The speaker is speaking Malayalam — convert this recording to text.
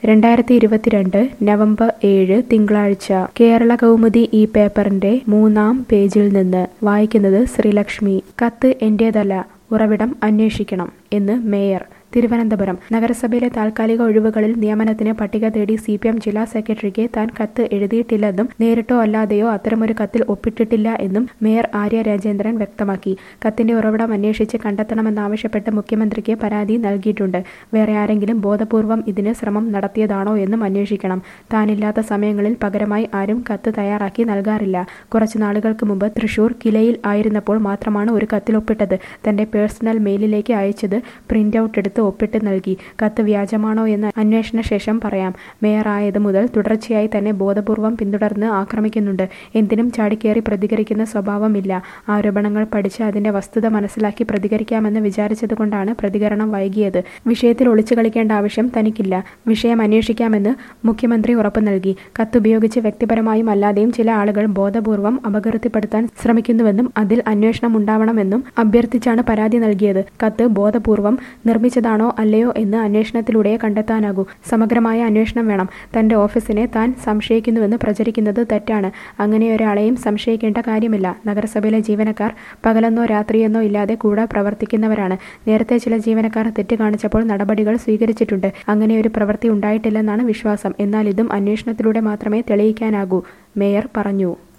രണ്ടായിരത്തി ഇരുപത്തിരണ്ട് നവംബർ ഏഴ് തിങ്കളാഴ്ച കേരള കൗമുദി ഈ പേപ്പറിന്റെ മൂന്നാം പേജിൽ നിന്ന് വായിക്കുന്നത് ശ്രീലക്ഷ്മി കത്ത് എന്റേതല്ല ഉറവിടം അന്വേഷിക്കണം എന്ന് മേയർ തിരുവനന്തപുരം നഗരസഭയിലെ താൽക്കാലിക ഒഴിവുകളിൽ നിയമനത്തിന് പട്ടിക തേടി സി പി എം ജില്ലാ സെക്രട്ടറിക്ക് താൻ കത്ത് എഴുതിയിട്ടില്ലെന്നും നേരിട്ടോ അല്ലാതെയോ അത്തരമൊരു കത്തിൽ ഒപ്പിട്ടിട്ടില്ല എന്നും മേയർ ആര്യ രാജേന്ദ്രൻ വ്യക്തമാക്കി കത്തിന്റെ ഉറവിടം അന്വേഷിച്ച് കണ്ടെത്തണമെന്നാവശ്യപ്പെട്ട് മുഖ്യമന്ത്രിക്ക് പരാതി നൽകിയിട്ടുണ്ട് വേറെ ആരെങ്കിലും ബോധപൂർവം ഇതിന് ശ്രമം നടത്തിയതാണോ എന്നും അന്വേഷിക്കണം താനില്ലാത്ത സമയങ്ങളിൽ പകരമായി ആരും കത്ത് തയ്യാറാക്കി നൽകാറില്ല കുറച്ചു നാളുകൾക്ക് മുമ്പ് തൃശൂർ കിലയിൽ ആയിരുന്നപ്പോൾ മാത്രമാണ് ഒരു കത്തിൽ ഒപ്പിട്ടത് തന്റെ പേഴ്സണൽ മെയിലിലേക്ക് അയച്ചത് പ്രിന്റ് ഔട്ട് എടുത്ത് ഒപ്പിട്ട് നൽകി കത്ത് വ്യാജമാണോ എന്ന് അന്വേഷണ ശേഷം പറയാം മേയറായത് മുതൽ തുടർച്ചയായി തന്നെ ബോധപൂർവം പിന്തുടർന്ന് ആക്രമിക്കുന്നുണ്ട് എന്തിനും ചാടിക്കേറി പ്രതികരിക്കുന്ന സ്വഭാവമില്ല ആരോപണങ്ങൾ പഠിച്ച് അതിന്റെ വസ്തുത മനസ്സിലാക്കി പ്രതികരിക്കാമെന്ന് വിചാരിച്ചതുകൊണ്ടാണ് പ്രതികരണം വൈകിയത് വിഷയത്തിൽ ഒളിച്ചു കളിക്കേണ്ട ആവശ്യം തനിക്കില്ല വിഷയം അന്വേഷിക്കാമെന്ന് മുഖ്യമന്ത്രി ഉറപ്പു നൽകി കത്തുപയോഗിച്ച് വ്യക്തിപരമായും അല്ലാതെയും ചില ആളുകൾ ബോധപൂർവം അപകീർത്തിപ്പെടുത്താൻ ശ്രമിക്കുന്നുവെന്നും അതിൽ അന്വേഷണം ഉണ്ടാവണമെന്നും അഭ്യർത്ഥിച്ചാണ് പരാതി നൽകിയത് കത്ത് ബോധപൂർവം നിർമ്മിച്ചതാണോ അല്ലയോ എന്ന് അന്വേഷണത്തിലൂടെ കണ്ടെത്താനാകൂ സമഗ്രമായ അന്വേഷണം വേണം തന്റെ ഓഫീസിനെ താൻ സംശയിക്കുന്നുവെന്ന് പ്രചരിക്കുന്നത് തെറ്റാണ് അങ്ങനെ ഒരാളെയും സംശയിക്കേണ്ട കാര്യമില്ല നഗരസഭയിലെ ജീവനക്കാർ പകലെന്നോ രാത്രിയെന്നോ ഇല്ലാതെ കൂടെ പ്രവർത്തിക്കുന്നവരാണ് നേരത്തെ ചില ജീവനക്കാർ തെറ്റ് കാണിച്ചപ്പോൾ നടപടികൾ സ്വീകരിച്ചിട്ടുണ്ട് അങ്ങനെ ഒരു പ്രവൃത്തി ഉണ്ടായിട്ടില്ലെന്നാണ് വിശ്വാസം എന്നാൽ ഇതും അന്വേഷണത്തിലൂടെ മാത്രമേ തെളിയിക്കാനാകൂ മേയർ പറഞ്ഞു